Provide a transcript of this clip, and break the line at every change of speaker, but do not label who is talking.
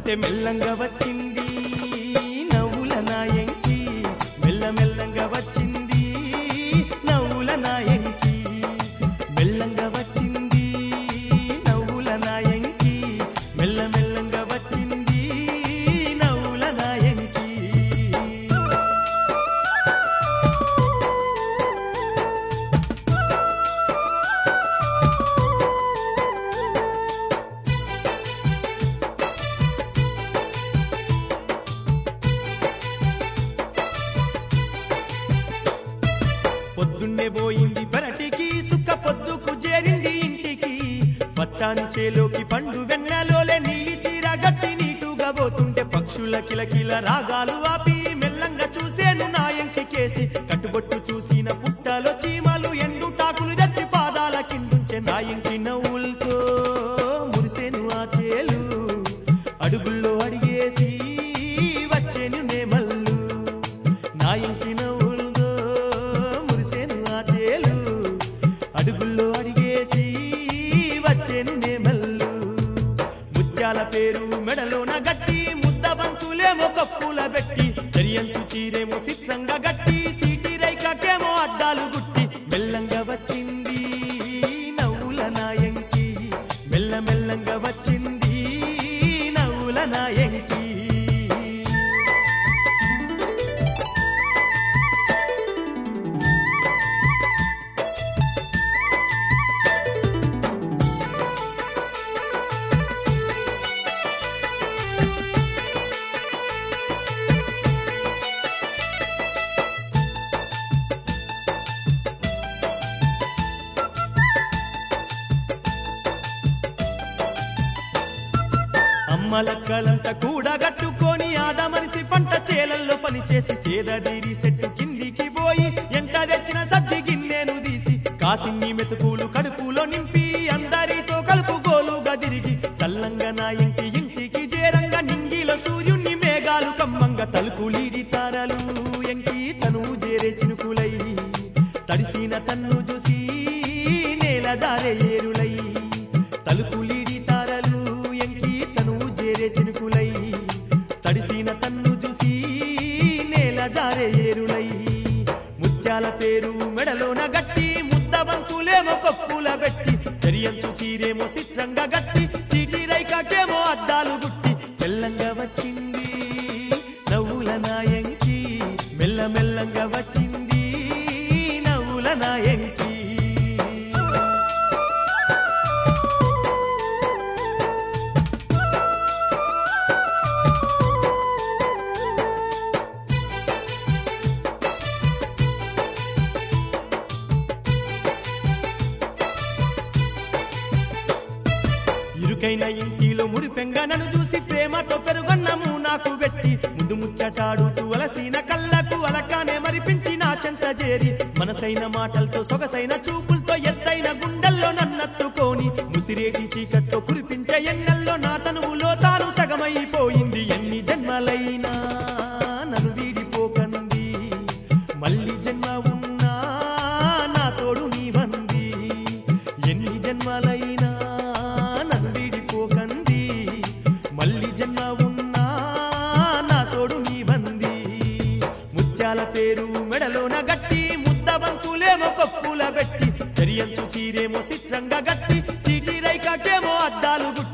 వస్తుంటే మెల్లంగా వచ్చింది నవ్వుల నాయంకి మెల్ల మెల్లంగా వచ్చింది నవ్వుల నాయంకి మెల్లంగా వచ్చింది నవ్వుల నాయంకి మెల్ల మెల్లంగా వచ్చింది నవ్వుల నాయంకి పొద్దున్నే పోయింది పెరటికి సుక్క పొద్దుకు చేరింది ఇంటికి పచ్చాని చేలోకి పండు వెన్నెలోలే నీలి చీర గట్టి నీటుగా పోతుంటే పక్షుల కిలకిల రాగాలు ఆపి మెల్లంగా చూసేను నాయంకి కేసి కట్టుబొట్టు చూసిన పుట్టలో చీమలు ఎండు టాకులు తెచ్చి పాదాల కిందుంచే నాయంకి నవ్వులతో మురిసేను ఆ చేలు అడుగుల్లో అడిగేసి వచ్చేను నేమల్లు నా ఇంటి నవ్వులతో మురిసేను ఆ చేలు అడుగుల్లో అడిగేసి వచ్చేను నేమల్లు ముత్యాల పేరు మెడలోన గట్టి ముద్ద బంతులేమో కప్పుల పెట్టి దరియంచు చీరేమో చిత్రంగా గట్టి సీటి రైకకేమో అద్దాలు గుట్టి మెల్లంగా వచ్చింది నవ్వుల నాయంకి మెల్ల మెల్లంగా వచ్చింది నవ్వుల నాయంకి అమ్మలక్కలంతా కూడా గట్టుకొని ఆదమనిసి పంట చేలల్లో పనిచేసి సేదదీరి సెట్టు కిందికి పోయి ఎంట తెచ్చిన సద్ది గిన్నెను తీసి కాసిన్ని మెతుకులు కడుపులో నింపి అందరితో కలుపుగోలుగా తిరిగి సల్లంగా నా ఇంటి ఇంటికి చేరంగా నింగిలో సూర్యుణ్ణి మేఘాలు కమ్మంగా తలుపులీడి తారలు ఎంకి తను చేరే చినుకులై తడిసిన తన్ను చూసి నేల జారే ఏరులై తలుపులీడి తారలు ఎంకి తను చేరే చినుకులై తడిసిన తన్ను చూసి నేల జారే ఏరులై ముత్యాల పేరు మెడలోన గట్టి ముద్ద బంతులేమో కొప్పుల పెట్టి తెరియంచు చీరేమో చిత్రంగా గట్టి సీటి రైకాకేమో అద్దాలు గుట్టి మెల్లంగా వచ్చింది నవ్వుల నాయంకి మెల్ల మెల్లంగా వచ్చింది నవ్వుల నాయంకి ఇరుకైన ఇంటిలో మురిపెంగా నన్ను చూసి ప్రేమతో పెరుగన్నము నాకు పెట్టి ముందు ముచ్చటాడుతూ అలసిన కళ్ళకు అలకానే మరిపించి నా చెంత చేరి మనసైన మాటలతో సొగసైన చూపులతో ఎత్తైన గుండెల్లో నన్నత్తుకోని ముసిరేటి చీకట్లో కురిపించే ఎన్నెల్లో నా తనువులో తాను సగమైపోయింది ఎన్ని జన్మలైనా నన్ను వీడిపోకంది మళ్ళీ జన్మ ఉన్నా నా తోడు నీవంది ఎన్ని జన్మలైనా నన్ను వీడిపోకంది మళ్ళీ జన్మ ఉన్నా నా తోడు నీవంది ముత్యాల పేరు మెడలోన గట్టి ముద్ద బంతులేమో కొప్పుల పెట్టి తెరియంచు చీరేమో చిత్రంగా గట్టి సీటి రైకాకేమో అద్దాలు గుట్టి